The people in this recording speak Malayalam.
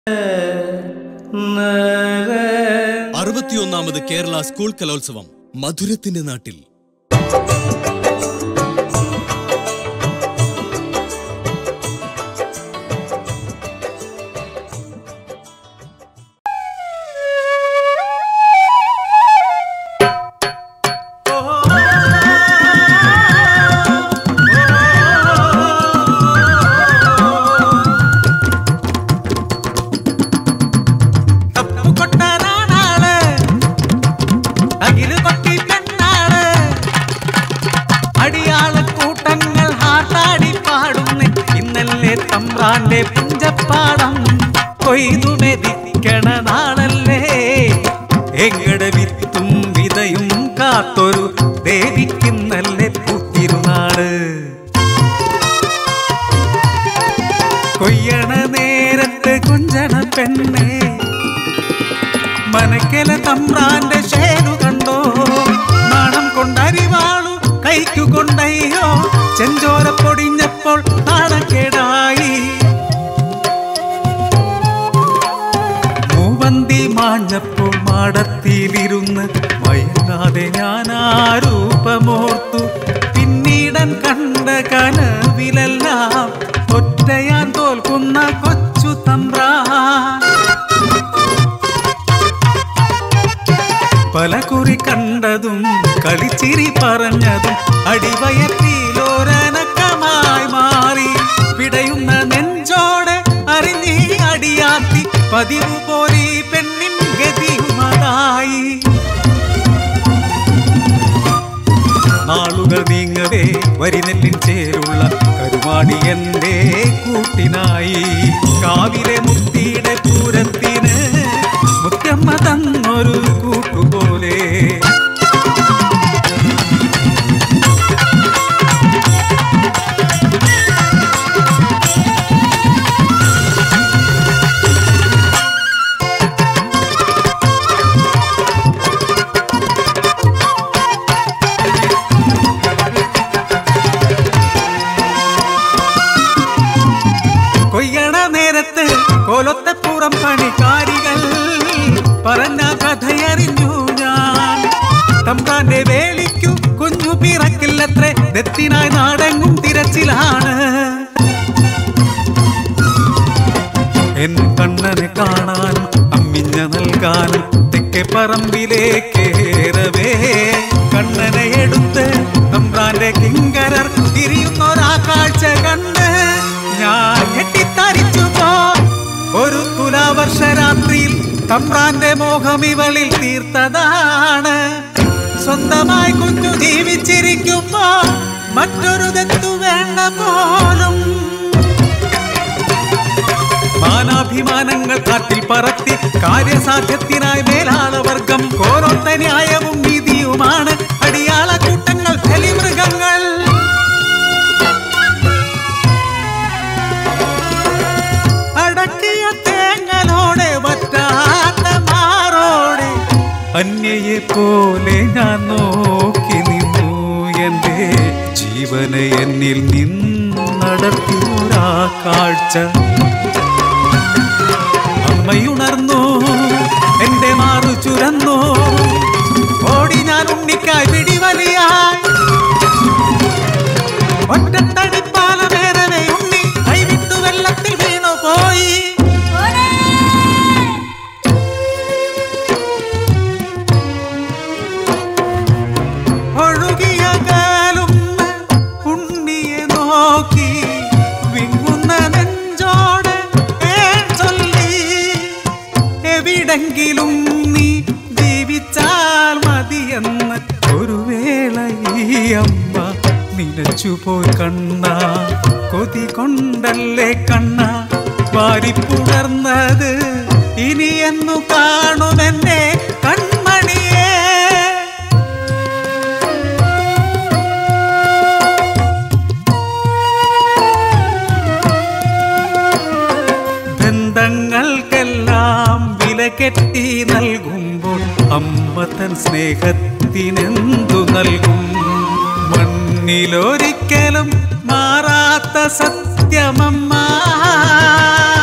അറുപത്തിയൊന്നാമത് കേരള സ്കൂൾ കലോത്സവം മധുരത്തിന്റെ നാട്ടിൽ തപ്പുകൊട്ടനാണാള് അകില് കൊട്ടി പെണ്ണാള് അടിയാള കൂട്ടങ്ങൾ ഹാട്ടാടി പാടുന്നു ഇന്നല്ലേ തമ്പ്രാന്റെ പുഞ്ചപ്പാടം കൊയ്തു മെതിക്കണ നാളല്ലേ എങ്ങടെ വിത്തും വിതയും കാത്തൊരു ദേവിക്കുന്നല്ലേ പുത്തിരുനാള് കൊയ്യണ നേരത്ത് കുഞ്ചണ പെണ്ണേ മനക്കല തമ്പ്രാന്റെ ഷേനു കണ്ടോ നാണം കൊണ്ടരിവാളു കൈക്കു കൊണ്ടയ്യോ ചെഞ്ചോര പൊടിഞ്ഞപ്പോൾ നാണക്കേടായി മൂവന്തി മാഞ്ഞപ്പോൾ മാടത്തിലിരുന്ന് മയങ്ങാതെ ഞാൻ ആ രൂപമോർത്തു പിന്നീടൻ കണ്ട കനവിലെല്ലാം ഒറ്റയാൻ തോൽക്കുന്ന കൊച്ചു തമ്പ്രാൻ പല കുറി കണ്ടതും കളിച്ചിരി പറഞ്ഞതും അടിവയറ്റിലോരനക്കമായി മാറി പിടയുന്ന നെഞ്ചോടെ അറിഞ്ഞി അടിയാത്തി പതിവ് പോലെ ഈ പെണ്ണിൻ ഗതിയുമതായി നാളുകൾ നീങ്ങവേ വരിനെല്ലിൻ ചേരുള്ള കരുമാടി എന്റെ കൂട്ടിനായി കാവിലെ മുത്തിയുടെ പൂരത്തിന് മുത്തമ്മ തന്നൊരു കൂട്ടുപോലെ കൊയ്യണ നേരത്ത് കോലത്തെ പുറം പണിക്കാരികൾ പറഞ്ഞ കഥയറിഞ്ഞു ഞാൻ തമ്പാന്റെ വേലിക്കു കുഞ്ഞു പിറക്കില്ലത്രേ ദത്തിനായി നാടെങ്ങും തിരച്ചിലാണ് എൻ കണ്ണനെ കാണാനും അമ്മിഞ്ഞ നൽകാനും തെക്കേ പറമ്പിലേക്കേറവേ കണ്ണനെ എടുത്ത് തമ്പ്രാന്റെ കിങ്കരർ തിരിയുന്നൊരാ കാഴ്ച കണ്ട് ഞാൻ കെട്ടിത്തരിച്ചു പോ ഒരു തുലാവർഷ രാത്രിയിൽ തമ്പ്രാന്റെ മോഹം ഇവളിൽ തീർത്തതാണ് സ്വന്തമായി കുഞ്ഞു ജീവിച്ചിരിക്കുമ്പോ മറ്റൊരു തെത്തു വേണ്ട പോലും മാനാഭിമാനങ്ങൾ കാറ്റിൽ പറത്തി കാര്യസാധ്യത്തിനായി മേലാളവർഗം കോരൊത്ത ന്യായവും നീതിയുമാണ് അടിയാള കൂട്ടങ്ങൾ ബലിമൃഗങ്ങൾ അടക്കിയ തേങ്ങലോടെ വറ്റാത്ത മാറോടെ അന്യയെ പോലെ ഞാൻ നോക്കി നിന്നു എന്റെ ജീവനെ എന്നിൽ നിന്നടത്തിയൊരാ കാഴ്ച അമ്മയുണർന്നു എന്റെ മാറു ചുരന്നു ഓടി ഞാൻ ഉണ്ണിക്കായി പിടിവലിയായി ഒറ്റത്തടിപ്പാലമേറവേ ഉണ്ണി കൈവിട്ടു വെള്ളത്തിൽ വീണു പോയി ഒഴുകിയ കാലും ഉണ്ണിയെ നോക്കി വിങ്ങുന്ന നെഞ്ചോടെ ഏൻ ചൊല്ലി എവിടെങ്കിലും നീ ജീവിച്ചാൽ മതിയെന്ന് ഒരു വേള ഈ അമ്മ നിനച്ചുപോയി കണ്ണ കൊതി കൊണ്ടല്ലേ കണ്ണ വാരിപ്പുണർന്നത് ഇനി എന്നു കാണുമെന്നെ കൺമണിയേ ബന്ധങ്ങൾക്കെല്ലാം വില കെട്ടി നൽകുമ്പോൾ അമ്മ തൻ സ്നേഹത്തിനെന്തു നൽകും മണ്ണിലൊരിക്കലും മാറാത്ത സത്യമമ്മ